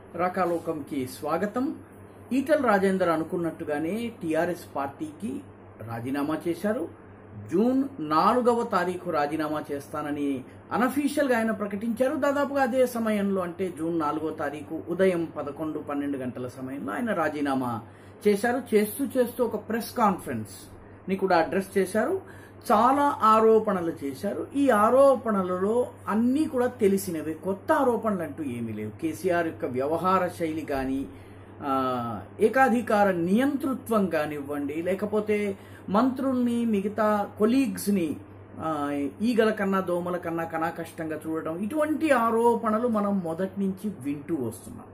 రాకాలోకంకి స్వాగతం ఈటల రాజేందర్ అనుకున్నట్టుగానే టీఆర్ఎస్ పార్టీకి రాజీనామా చేశారు జూన్ నాలుగవ తారీఖు రాజీనామా చేస్తానని అనఫీషియల్గా ఆయన ప్రకటించారు దాదాపుగా అదే సమయంలో అంటే జూన్ నాలుగో తారీఖు ఉదయం పదకొండు పన్నెండు గంటల సమయంలో ఆయన రాజీనామా చేశారు చేస్తూ చేస్తూ ఒక ప్రెస్ కాన్ఫరెన్స్ ని కూడా అడ్రస్ చేశారు చాలా ఆరోపణలు చేశారు ఈ ఆరోపణలలో అన్నీ కూడా తెలిసినవి కొత్త ఆరోపణలు అంటూ ఏమీ లేవు కేసీఆర్ యొక్క వ్యవహార శైలి కానీ ఆ, ఏకాధికార నియంతృత్వం కానివ్వండి లేకపోతే మంత్రుల్ని మిగతా కొలీగ్స్ని ఆ, ఈగల కన్నా దోమల కన్నా కన్నా కష్టంగా చూడటం ఇటువంటి ఆరోపణలు మనం మొదటి నుంచి వింటూ వస్తున్నాం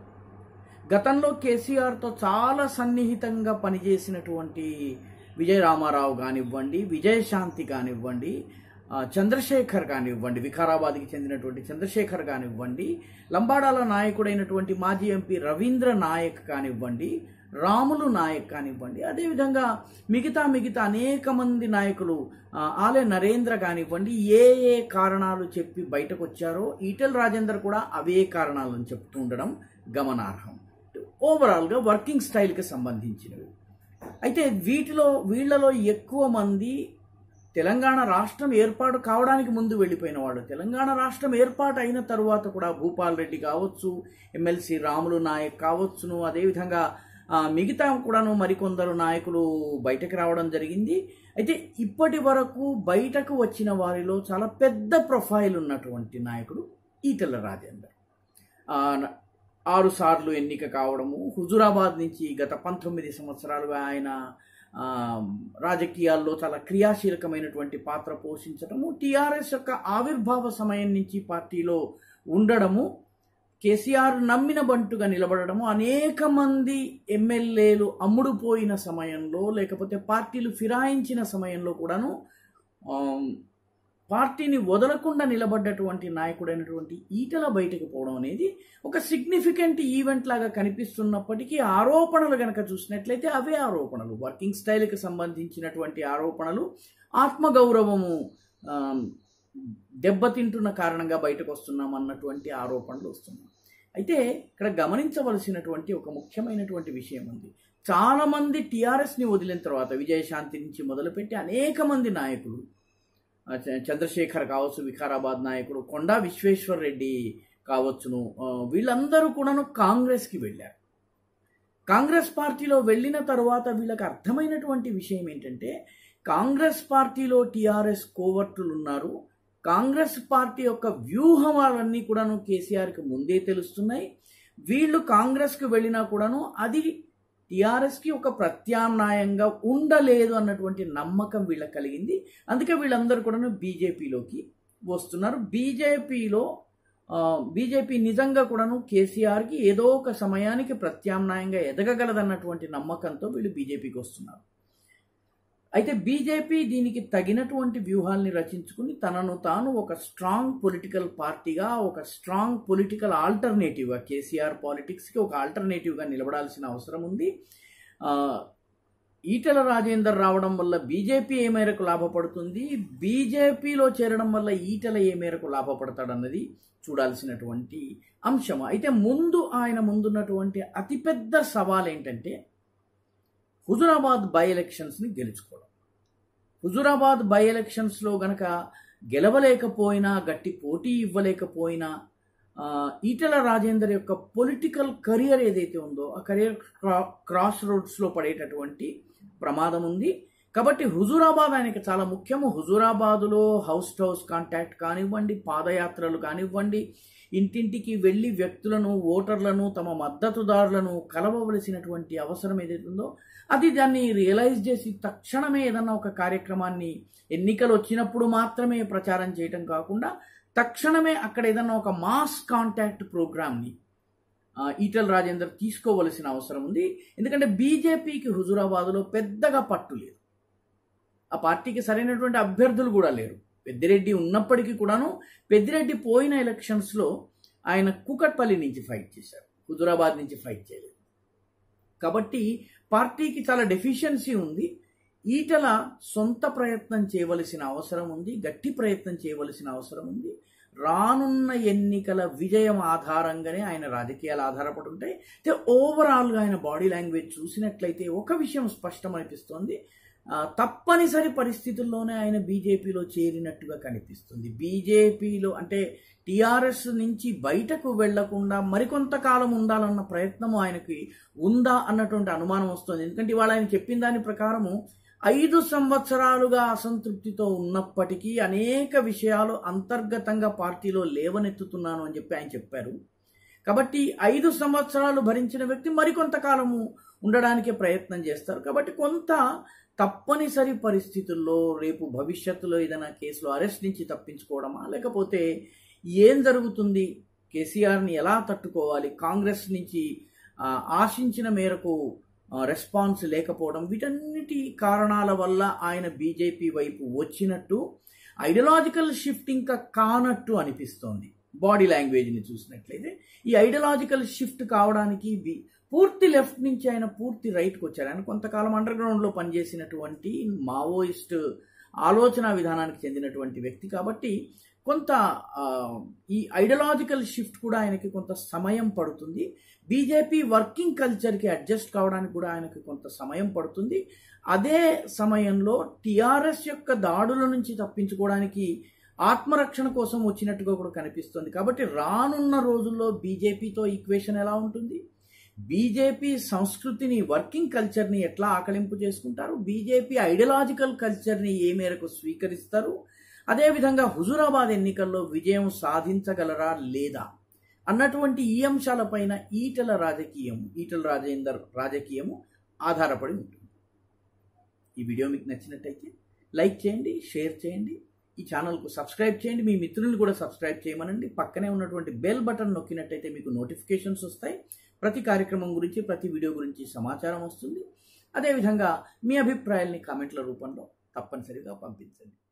గతంలో కేసీఆర్తో చాలా సన్నిహితంగా పనిచేసినటువంటి విజయ రామారావు కానివ్వండి విజయశాంతి కానివ్వండి ఆ, చంద్రశేఖర్ కానివ్వండి వికారాబాద్కి చెందినటువంటి చంద్రశేఖర్ కానివ్వండి లంబాడాల నాయకుడైనటువంటి మాజీ ఎంపీ రవీంద్ర నాయక్ కానివ్వండి రాములు నాయక్ కానివ్వండి అదేవిధంగా మిగతా మిగతా అనేక మంది నాయకులు ఆ, ఆలే నరేంద్ర కానివ్వండి ఏ ఏ కారణాలు చెప్పి బయటకు వచ్చారో ఈటెల్ రాజేందర్ కూడా అవే కారణాలను చెప్తూ ఉండడం గమనార్హం ఓవరాల్గా వర్కింగ్ స్టైల్కి సంబంధించినవి అయితే వీటిలో వీళ్ళలో ఎక్కువ మంది తెలంగాణ రాష్ట్రం ఏర్పాటు కావడానికి ముందు వెళ్ళిపోయిన వాడు తెలంగాణ రాష్ట్రం ఏర్పాటు అయిన తరువాత కూడా భూపాల్ రెడ్డి కావచ్చు ఎమ్మెల్సీ రాములు నాయక్ కావచ్చును అదేవిధంగా ఆ, మిగతా కూడాను మరికొందరు నాయకులు బయటకు రావడం జరిగింది అయితే ఇప్పటి వరకు బయటకు వచ్చిన వారిలో చాలా పెద్ద ప్రొఫైల్ ఉన్నటువంటి నాయకుడు ఈటెల రాజేందర్ ఆ, న- ఆరు సార్లు ఎన్నిక కావడము హుజురాబాద్ నుంచి గత పంతొమ్మిది సంవత్సరాలుగా ఆయన ఆ, రాజకీయాల్లో చాలా క్రియాశీలకమైనటువంటి పాత్ర పోషించడము టీఆర్ఎస్ యొక్క ఆవిర్భావ సమయం నుంచి పార్టీలో ఉండడము కేసీఆర్ నమ్మిన బంటుగా నిలబడడము అనేక మంది ఎమ్మెల్యేలు అమ్ముడుపోయిన సమయంలో లేకపోతే పార్టీలు ఫిరాయించిన సమయంలో కూడాను ఆమ్, పార్టీని వదలకుండా నిలబడ్డటువంటి నాయకుడైనటువంటి ఈటల బయటకు పోవడం అనేది ఒక సిగ్నిఫికెంట్ ఈవెంట్ లాగా కనిపిస్తున్నప్పటికీ ఆరోపణలు గనక చూసినట్లయితే అవే ఆరోపణలు వర్కింగ్ స్టైల్కి సంబంధించినటువంటి ఆరోపణలు ఆత్మగౌరవము ఆమ్, దెబ్బతింటున్న కారణంగా బయటకు వస్తున్నాం అన్నటువంటి ఆరోపణలు వస్తున్నాయి అయితే ఇక్కడ గమనించవలసినటువంటి ఒక ముఖ్యమైనటువంటి విషయం ఉంది చాలా మంది టీఆర్ఎస్ని వదిలిన తర్వాత విజయశాంతి నుంచి మొదలుపెట్టి అనేక మంది నాయకులు ఆ, చ- చంద్రశేఖర్ కావచ్చు వికారాబాద్ నాయకుడు కొండా విశ్వేశ్వర్ రెడ్డి కావచ్చును ఆ, వీళ్ళందరూ కూడాను కాంగ్రెస్కి వెళ్ళారు కాంగ్రెస్ పార్టీలో వెళ్ళిన తర్వాత వీళ్ళకి అర్థమైనటువంటి విషయం ఏంటంటే కాంగ్రెస్ పార్టీలో టీఆర్ఎస్ కోవర్టులు ఉన్నారు కాంగ్రెస్ పార్టీ యొక్క వ్యూహాలన్నీ కూడాను కేసీఆర్కి ముందే తెలుస్తున్నాయి వీళ్ళు కాంగ్రెస్కి వెళ్ళినా కూడాను అది టీఆర్ఎస్కి ఒక ప్రత్యామ్నాయంగా ఉండలేదు అన్నటువంటి నమ్మకం వీళ్ళకి కలిగింది అందుకే వీళ్ళందరూ కూడాను బీజేపీలోకి వస్తున్నారు బీజేపీలో బీజేపీ నిజంగా కూడాను కేసీఆర్కి ఏదో ఒక సమయానికి ప్రత్యామ్నాయంగా ఎదగగలదన్నటువంటి నమ్మకంతో వీళ్ళు బీజేపీకి వస్తున్నారు అయితే బీజేపీ దీనికి తగినటువంటి వ్యూహాల్ని రచించుకుని తనను తాను ఒక స్ట్రాంగ్ పొలిటికల్ పార్టీగా ఒక స్ట్రాంగ్ పొలిటికల్ ఆల్టర్నేటివ్గా కేసీఆర్ పాలిటిక్స్కి ఒక ఆల్టర్నేటివ్గా నిలబడాల్సిన అవసరం ఉంది ఆ, ఈటెల రాజేందర్ రావడం వల్ల బీజేపీ ఏ మేరకు లాభపడుతుంది బీజేపీలో చేరడం వల్ల ఈటెల ఏ మేరకు లాభపడతాడన్నది చూడాల్సినటువంటి అంశం అయితే ముందు ఆయన ముందున్నటువంటి అతిపెద్ద సవాల్ ఏంటంటే హుజురాబాద్ బై ఎలక్షన్స్ని గెలుచుకోవడం హుజురాబాద్ బై ఎలక్షన్స్లో గనక గెలవలేకపోయినా గట్టి పోటీ ఇవ్వలేకపోయినా ఆ, ఈటెల రాజేందర్ యొక్క పొలిటికల్ కెరియర్ ఏదైతే ఉందో ఆ కెరియర్ క్రాస్ రోడ్స్లో పడేటటువంటి ప్రమాదం ఉంది కాబట్టి హుజూరాబాద్ ఆయనకి చాలా ముఖ్యము హుజూరాబాదులో హౌస్ టు హౌస్ కాంటాక్ట్ కానివ్వండి పాదయాత్రలు కానివ్వండి ఇంటింటికి వెళ్ళి వ్యక్తులను ఓటర్లను తమ మద్దతుదారులను కలవవలసినటువంటి అవసరం ఏదైతే ఉందో అది దాన్ని రియలైజ్ చేసి తక్షణమే ఏదన్నా ఒక కార్యక్రమాన్ని ఎన్నికలు వచ్చినప్పుడు మాత్రమే ప్రచారం చేయటం కాకుండా తక్షణమే అక్కడ ఏదన్నా ఒక మాస్ కాంటాక్ట్ ప్రోగ్రామ్ని ఆ, ఈటెల రాజేందర్ తీసుకోవలసిన అవసరం ఉంది ఎందుకంటే బీజేపీకి హుజురాబాద్లో పెద్దగా పట్టు లేదు ఆ పార్టీకి సరైనటువంటి అభ్యర్థులు కూడా లేరు పెద్దిరెడ్డి ఉన్నప్పటికీ కూడాను పెద్దిరెడ్డి పోయిన ఎలక్షన్స్లో ఆయన కుకట్పల్లి నుంచి ఫైట్ చేశారు హుజురాబాద్ నుంచి ఫైట్ చేయలేదు కాబట్టి పార్టీకి చాలా డెఫిషియన్సీ ఉంది ఈటల సొంత ప్రయత్నం చేయవలసిన అవసరం ఉంది గట్టి ప్రయత్నం చేయవలసిన అవసరం ఉంది రానున్న ఎన్నికల విజయం ఆధారంగానే ఆయన రాజకీయాలు ఆధారపడి ఉంటాయి అయితే ఓవరాల్గా ఆయన బాడీ లాంగ్వేజ్ చూసినట్లయితే ఒక విషయం స్పష్టమనిపిస్తోంది ఆ, తప్పనిసరి పరిస్థితుల్లోనే ఆయన బీజేపీలో చేరినట్టుగా కనిపిస్తుంది బీజేపీలో అంటే టీఆర్ఎస్ నుంచి బయటకు వెళ్లకుండా మరికొంతకాలం ఉండాలన్న ప్రయత్నం ఆయనకి ఉందా అన్నటువంటి అనుమానం వస్తుంది ఎందుకంటే ఇవాళ ఆయన చెప్పిన దాని ప్రకారము ఐదు సంవత్సరాలుగా అసంతృప్తితో ఉన్నప్పటికీ అనేక విషయాలు అంతర్గతంగా పార్టీలో లేవనెత్తుతున్నాను అని చెప్పి ఆయన చెప్పారు కాబట్టి ఐదు సంవత్సరాలు భరించిన వ్యక్తి మరికొంతకాలము ఉండడానికి ప్రయత్నం చేస్తారు కాబట్టి కొంత తప్పనిసరి పరిస్థితుల్లో రేపు భవిష్యత్తులో ఏదైనా కేసులో అరెస్ట్ నుంచి తప్పించుకోవడమా లేకపోతే ఏం జరుగుతుంది కేసీఆర్ని ఎలా తట్టుకోవాలి కాంగ్రెస్ నుంచి ఆ, ఆశించిన మేరకు ఆ, రెస్పాన్స్ లేకపోవడం వీటన్నిటి కారణాల వల్ల ఆయన బీజేపీ వైపు వచ్చినట్టు ఐడియాలజికల్ షిఫ్ట్ ఇంకా కానట్టు అనిపిస్తోంది బాడీ లాంగ్వేజ్ని చూసినట్లయితే ఈ ఐడియాలజికల్ షిఫ్ట్ కావడానికి బి- పూర్తి లెఫ్ట్ నుంచి ఆయన పూర్తి రైట్కి వచ్చారు ఆయన కొంతకాలం అండర్ గ్రౌండ్లో పనిచేసినటువంటి మావోయిస్ట్ ఆలోచన విధానానికి చెందినటువంటి వ్యక్తి కాబట్టి కొంత ఆ, ఈ ఐడియాలజికల్ షిఫ్ట్ కూడా ఆయనకి కొంత సమయం పడుతుంది బీజేపీ వర్కింగ్ కల్చర్కి అడ్జస్ట్ కావడానికి కూడా ఆయనకి కొంత సమయం పడుతుంది అదే సమయంలో టిఆర్ఎస్ యొక్క దాడుల నుంచి తప్పించుకోవడానికి ఆత్మరక్షణ కోసం వచ్చినట్టుగా కూడా కనిపిస్తుంది కాబట్టి రానున్న రోజుల్లో బీజేపీతో ఈక్వేషన్ ఎలా ఉంటుంది బీజేపీ సంస్కృతిని వర్కింగ్ కల్చర్ని ఎట్లా ఆకలింపు చేసుకుంటారు బీజేపీ ఐడియాలజికల్ కల్చర్ని ఏ మేరకు స్వీకరిస్తారు అదేవిధంగా హుజూరాబాద్ ఎన్నికల్లో విజయం సాధించగలరా లేదా అన్నటువంటి ఈ అంశాలపైన ఈటల రాజకీయం ఈటల రాజేందర్ రాజకీయము ఆధారపడి ఉంటుంది ఈ వీడియో మీకు నచ్చినట్టయితే లైక్ చేయండి షేర్ చేయండి ఈ ఛానల్కు సబ్స్క్రైబ్ చేయండి మీ మిత్రులను కూడా సబ్స్క్రైబ్ చేయమనండి పక్కనే ఉన్నటువంటి బెల్ బటన్ నొక్కినట్టయితే మీకు నోటిఫికేషన్స్ వస్తాయి ప్రతి కార్యక్రమం గురించి ప్రతి వీడియో గురించి సమాచారం వస్తుంది అదేవిధంగా మీ అభిప్రాయాల్ని కామెంట్ల రూపంలో తప్పనిసరిగా పంపించండి